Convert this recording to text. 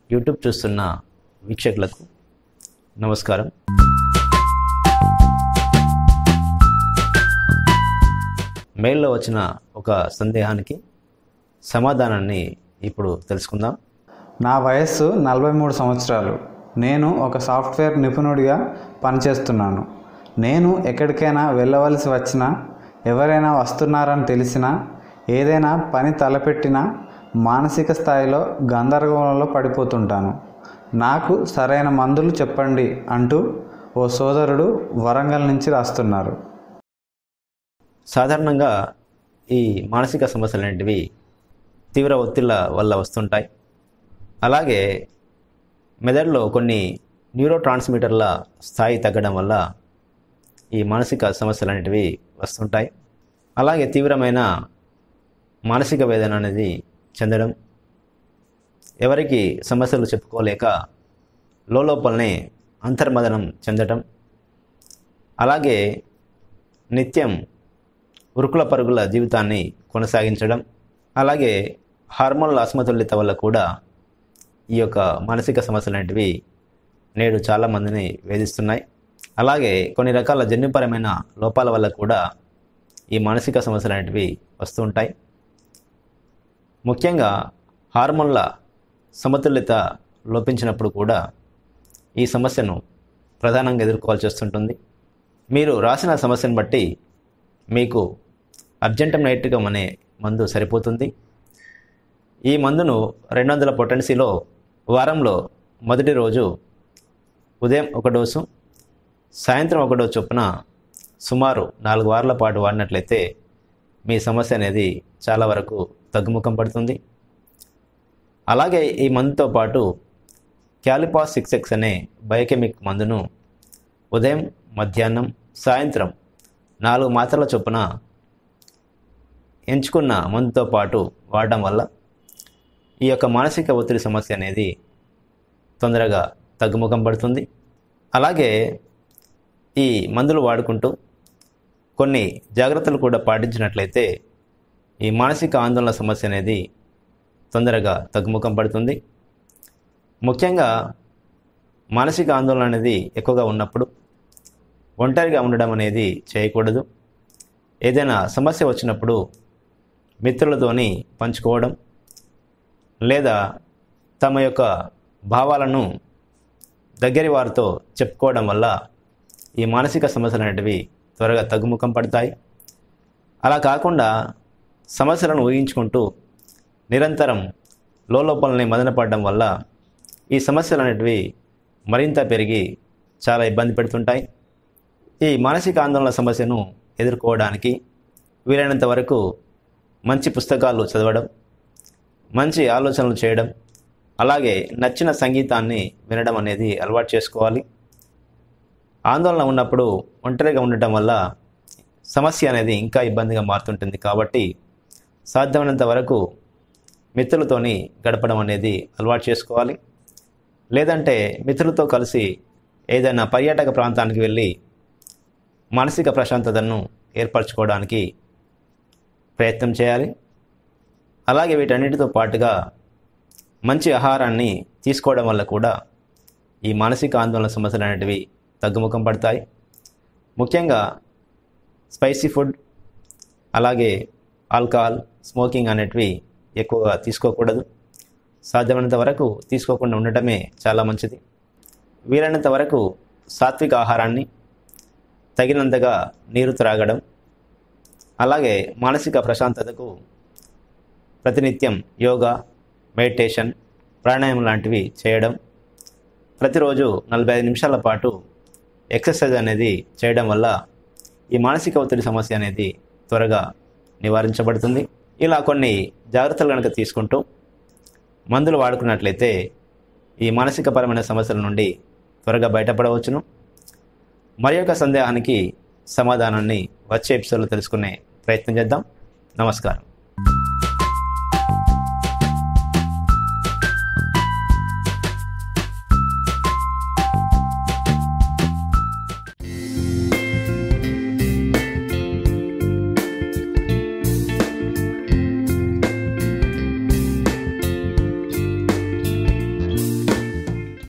YouTube చూస్తున్న వీక్షకులకు నమస్కారం మెయిల్లో వచ్చిన ఒక సందేహానికి సమాధానాన్ని ఇప్పుడు తెలుసుకుందాం నా వయస్సు నలభై మూడు సంవత్సరాలు నేను ఒక సాఫ్ట్వేర్ నిపుణుడిగా పనిచేస్తున్నాను నేను ఎక్కడికైనా వెళ్ళవలసి వచ్చినా ఎవరైనా వస్తున్నారని తెలిసినా ఏదైనా పని తలపెట్టినా మానసిక స్థాయిలో గందరగోళంలో పడిపోతుంటాను నాకు సరైన మందులు చెప్పండి అంటూ ఓ సోదరుడు వరంగల్ నుంచి రాస్తున్నారు సాధారణంగా ఈ మానసిక సమస్యలు అనేటివి తీవ్ర ఒత్తిళ్ళ వల్ల వస్తుంటాయి అలాగే మెదడులో కొన్ని న్యూరో ట్రాన్స్మిటర్ల స్థాయి తగ్గడం వల్ల ఈ మానసిక సమస్యలు అనేటివి వస్తుంటాయి అలాగే తీవ్రమైన మానసిక వేదన అనేది చెందడం ఎవరికి సమస్యలు చెప్పుకోలేక లోపలనే అంతర్మదనం చెందటం అలాగే నిత్యం ఉరుకుల పరుగుల జీవితాన్ని కొనసాగించడం అలాగే హార్మోన్ల అసమతుల్యత వల్ల కూడా ఈ యొక్క మానసిక సమస్యలు అనేటివి నేడు చాలామందిని వేధిస్తున్నాయి అలాగే కొన్ని రకాల జన్యుపరమైన లోపాల వల్ల కూడా ఈ మానసిక సమస్యలు అనేటివి వస్తూ ఉంటాయి ముఖ్యంగా హార్మోన్ల సమతుల్యత లోపించినప్పుడు కూడా ఈ సమస్యను ప్రధానంగా ఎదుర్కోవాల్సి వస్తుంటుంది మీరు రాసిన సమస్యను బట్టి మీకు అర్జెంటమ్ నైట్రికం అనే మందు సరిపోతుంది ఈ మందును రెండు వందల పొటెన్సీలో వారంలో మొదటి రోజు ఉదయం ఒక డోసు సాయంత్రం ఒక డోసు చొప్పున సుమారు నాలుగు వారాల పాటు వాడినట్లయితే మీ సమస్య అనేది చాలా వరకు తగ్గుముఖం పడుతుంది అలాగే ఈ మందుతో పాటు క్యాలిపాస్ సిక్స్ ఎక్స్ అనే బయోకెమిక్ మందును ఉదయం మధ్యాహ్నం సాయంత్రం నాలుగు మాత్రల చొప్పున ఎంచుకున్న మందుతో పాటు వాడడం వల్ల ఈ యొక్క మానసిక ఒత్తిడి సమస్య అనేది తొందరగా తగ్గుముఖం పడుతుంది అలాగే ఈ మందులు వాడుకుంటూ కొన్ని జాగ్రత్తలు కూడా పాటించినట్లయితే ఈ మానసిక ఆందోళన సమస్య అనేది తొందరగా తగ్గుముఖం పడుతుంది ముఖ్యంగా మానసిక ఆందోళన అనేది ఎక్కువగా ఉన్నప్పుడు ఒంటరిగా ఉండడం అనేది చేయకూడదు ఏదైనా సమస్య వచ్చినప్పుడు మిత్రులతోని పంచుకోవడం లేదా తమ యొక్క భావాలను దగ్గరి వారితో చెప్పుకోవడం వల్ల ఈ మానసిక సమస్యలు అనేటివి త్వరగా తగ్గుముఖం పడతాయి అలా కాకుండా సమస్యలను ఊహించుకుంటూ నిరంతరం లోపలని మదనపడడం వల్ల ఈ సమస్యలు అనేటివి మరింత పెరిగి చాలా ఇబ్బంది పెడుతుంటాయి ఈ మానసిక ఆందోళన సమస్యను ఎదుర్కోవడానికి వీలైనంత వరకు మంచి పుస్తకాలు చదవడం మంచి ఆలోచనలు చేయడం అలాగే నచ్చిన సంగీతాన్ని వినడం అనేది అలవాటు చేసుకోవాలి ఆందోళన ఉన్నప్పుడు ఒంటరిగా ఉండటం వల్ల సమస్య అనేది ఇంకా ఇబ్బందిగా మారుతుంటుంది కాబట్టి సాధ్యమైనంత వరకు మిత్రులతోని గడపడం అనేది అలవాటు చేసుకోవాలి లేదంటే మిత్రులతో కలిసి ఏదైనా పర్యాటక ప్రాంతానికి వెళ్ళి మానసిక ప్రశాంతతను ఏర్పరచుకోవడానికి ప్రయత్నం చేయాలి అలాగే వీటన్నిటితో పాటుగా మంచి ఆహారాన్ని తీసుకోవడం వల్ల కూడా ఈ మానసిక ఆందోళన సమస్యలు అనేటివి తగ్గుముఖం పడతాయి ముఖ్యంగా స్పైసీ ఫుడ్ అలాగే ఆల్కహాల్ స్మోకింగ్ అనేటివి ఎక్కువగా తీసుకోకూడదు సాధ్యమైనంత వరకు తీసుకోకుండా ఉండటమే చాలా మంచిది వీలైనంత వరకు సాత్విక ఆహారాన్ని తగినంతగా నీరు త్రాగడం అలాగే మానసిక ప్రశాంతతకు ప్రతినిత్యం యోగా మెడిటేషన్ ప్రాణాయామం లాంటివి చేయడం ప్రతిరోజు నలభై ఐదు నిమిషాల పాటు ఎక్సర్సైజ్ అనేది చేయడం వల్ల ఈ మానసిక ఒత్తిడి సమస్య అనేది త్వరగా నివారించబడుతుంది ఇలా కొన్ని జాగ్రత్తలు కనుక తీసుకుంటూ మందులు వాడుకున్నట్లయితే ఈ మానసికపరమైన సమస్యల నుండి త్వరగా బయటపడవచ్చును మరి యొక్క సందేహానికి సమాధానాన్ని వచ్చే ఎపిసోడ్లో తెలుసుకునే ప్రయత్నం చేద్దాం నమస్కారం